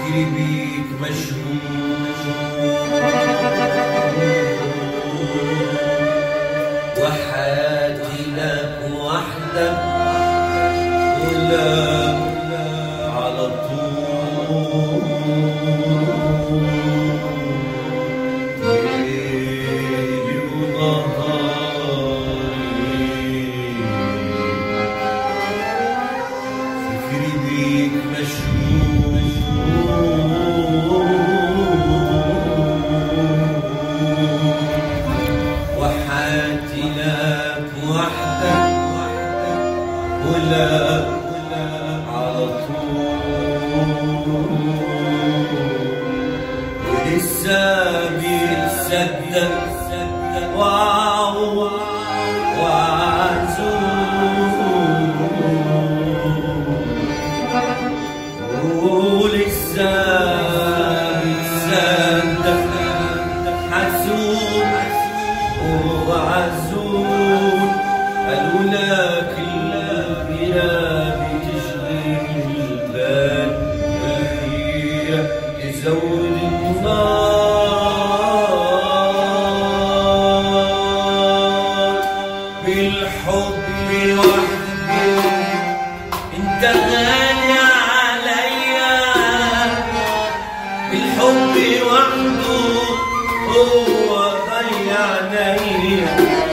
فكري بيك مشغول وحياتي لك وحدك ولا على طول ليلي ونهاري فكري بيك مشغول وحياتي لك وحدك ولا على طول ولسه بيتصدق واو وعزوز ولسه بيتصدق حزون وعزون قالوا لك الغيرة بتشغل البال والغيرة تزود النار بالحب وحده انت غالي عليا بالحب وحده هو ضيعني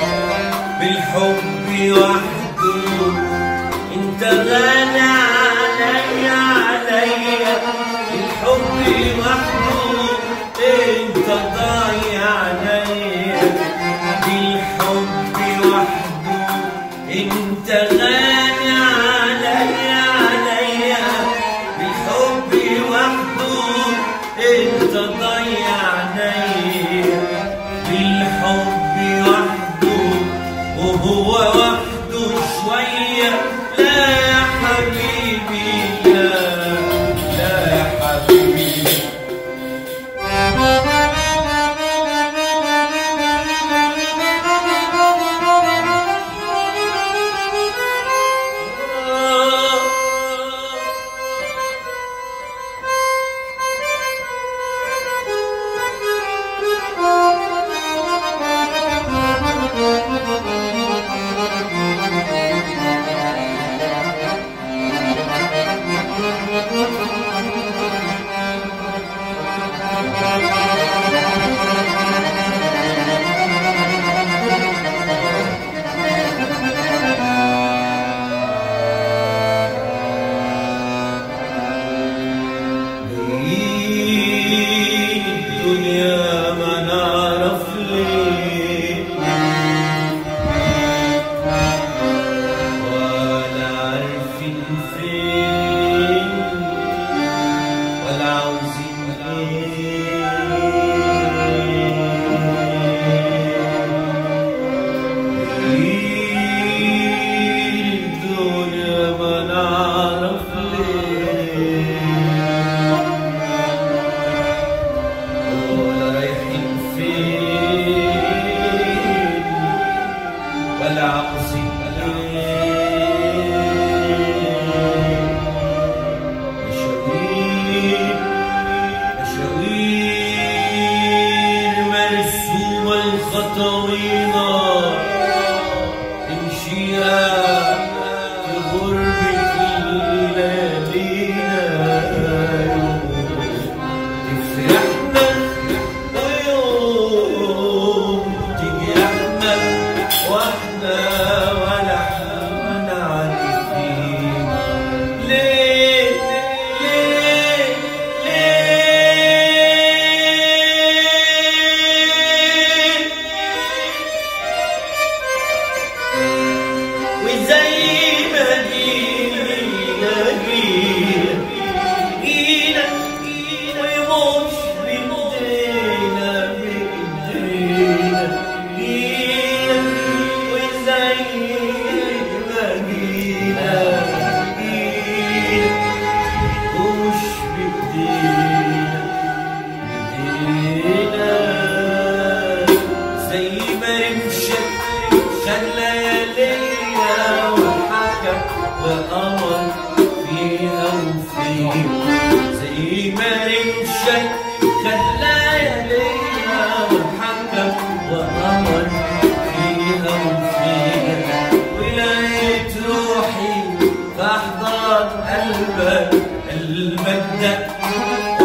بالحب وحده انت غالي عليا عليا بالحب وحده انت ضيعني بالحب وحده انت غالي عليا عليا بالحب وحده انت ضيعني بالحب وحده وهو وحده شوية لا يا حبيبي لا لا يا حبيبي جايين الدنيا ما نعرف ليه ولا عارفين فين ولا عاوزين ايه الدنيا ما نعرف ليه ولا رايحين فين ولا عاوزين مشاوير مشاوير مرسومة الخطوينة نمشيها في غربة ليالينا تفرحنا ويوم تيجي احنا واحنا ولا احنا عارفين ليه ليه ليه وزي ما جينا جينا جينا ومش بإيدينا بإيدينا جينا وزي ما جينا جينا ومش بإيدينا بإيدينا زي ما رمشت خد لياليها وحكى وقمر فيها وفيه زي ما شك خلى ليا وحكم وأمر فيها وفيها ولقيت روحي في أحضان قلبك المجدك